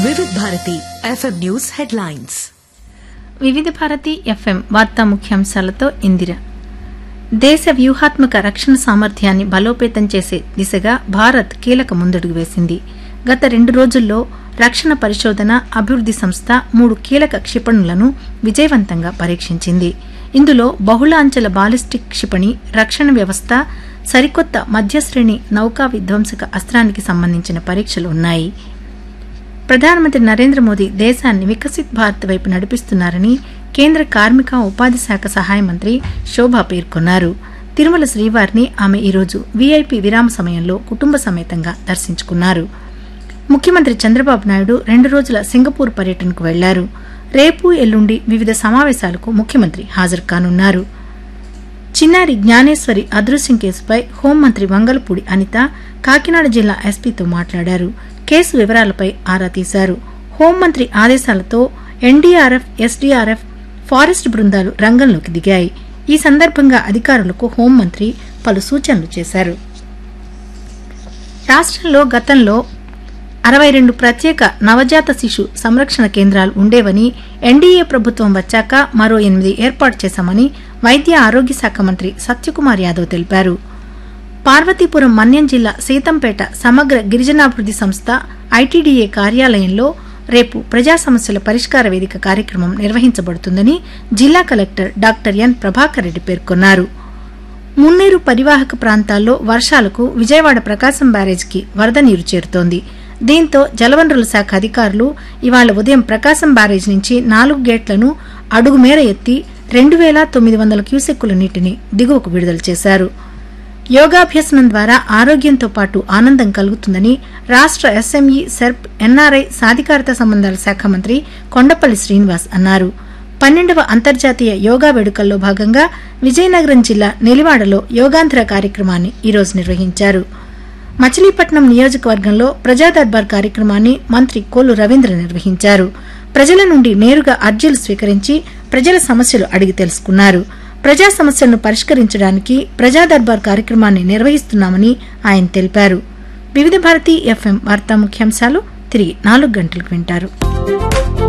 వివిధ Bharati FM news headlines వివిధ Bharati FM వార్తా ముఖ్యాంశాలతో ఇందిర దేశ వ్యూహాత్మక రక్షణ సామర్థ్యాన్ని బలోపేతం చేసే దిశగా భారత్ కీలక ముందడుగు వేసింది గత రెండు రోజుల్లో రక్షణ పరిశోధన అభివృద్ది సంస్థ మూడు కీలక క్షిపణులను విజయవంతంగా పరీక్షించింది ఇందులో బహుళ అంచెల బాలిస్టిక్ క్షిపణి రక్షణ వ్యవస్థ సరికొత్త మధ్యశ్రేణి నౌకా విధ్వంసక అస్త్రానికి సంబంధించిన పరీక్షలు ఉన్నాయి ప్రధానమంత్రి నరేంద్ర మోదీ దేశాన్ని వికసిత్ భారత్ వైపు నడిపిస్తున్నారని కేంద్ర కార్మిక ఉపాధి శాఖ సహాయ మంత్రి శోభా పేర్కొన్నారు తిరుమల శ్రీవారిని ఆమె ఈరోజు వీఐపీ విరామ సమయంలో కుటుంబ సమేతంగా దర్శించుకున్నారు ముఖ్యమంత్రి చంద్రబాబు నాయుడు రెండు రోజుల సింగపూర్ పర్యటనకు వెళ్లారు రేపు ఎల్లుండి వివిధ సమావేశాలకు ముఖ్యమంత్రి హాజరు కానున్నారు చిన్నారి జ్ఞానేశ్వరి అదృశ్యం కేసుపై హోంమంత్రి వంగలపూడి అనిత కాకినాడ జిల్లా ఎస్పీతో మాట్లాడారు కేసు వివరాలపై ఆరా తీశారు హోంమంత్రి ఆదేశాలతో ఎన్డీఆర్ఎఫ్ ఎస్డీఆర్ఎఫ్ ఫారెస్ట్ బృందాలు రంగంలోకి దిగాయి ఈ సందర్భంగా అధికారులకు హోంమంత్రి పలు సూచనలు చేశారు రాష్ట్రంలో గతంలో అరవై రెండు ప్రత్యేక నవజాత శిశు సంరక్షణ కేంద్రాలు ఉండేవని ఎన్డీఏ ప్రభుత్వం వచ్చాక మరో ఎనిమిది ఏర్పాటు చేశామని వైద్య ఆరోగ్య శాఖ మంత్రి సత్యకుమార్ యాదవ్ తెలిపారు పార్వతీపురం మన్యం జిల్లా సీతంపేట సమగ్ర గిరిజనాభివృద్ది సంస్థ ఐటీడీఏ కార్యాలయంలో రేపు ప్రజా సమస్యల పరిష్కార వేదిక కార్యక్రమం నిర్వహించబడుతుందని జిల్లా collector doctor N Prabhakar Reddy పేర్కొన్నారు మున్నేరు పరివాహక ప్రాంతాల్లో వర్షాలకు విజయవాడ ప్రకాశం బ్యారేజ్కి వరద నీరు చేరుతోంది దీంతో జలవనరుల శాఖ అధికారులు ఇవాళ ఉదయం ప్రకాశం బ్యారేజ్ నుంచి నాలుగు గేట్లను అడుగు మేర ఎత్తి రెండు వేల తొమ్మిది వందల క్యూసెక్కుల నీటిని దిగువకు విడుదల చేశారు యోగాభ్యసనం ద్వారా ఆరోగ్యంతో పాటు ఆనందం కలుగుతుందని రాష్ట్ర ఎస్ఎంఈ సెర్ప్ ఎన్ఆర్ఐ సాధికారత సంబంధాల శాఖ మంత్రి కొండపల్లి శ్రీనివాస్ అన్నారు పన్నెండవ అంతర్జాతీయ యోగా వేడుకల్లో భాగంగా విజయనగరం జిల్లా నెలివాడలో యోగాంధ్ర కార్యక్రమాన్ని ఈరోజు నిర్వహించారు మచిలీపట్నం నియోజకవర్గంలో ప్రజా దర్బార్ కార్యక్రమాన్ని మంత్రి కోల్లు రవీంద్ర నిర్వహించారు ప్రజల నుండి నేరుగా అర్జీలు స్వీకరించి ప్రజల సమస్యలు అడిగి తెలుసుకున్నారు ప్రజా సమస్యలను పరిష్కరించడానికి ప్రజా దర్బార్ కార్యక్రమాన్ని నిర్వహిస్తున్నామని ఆయన తెలిపారు వివిధ భారతి ఎఫ్ఎం వార్తా ముఖ్యాంశాలు తిరిగి నాలుగు గంటలకు వింటారు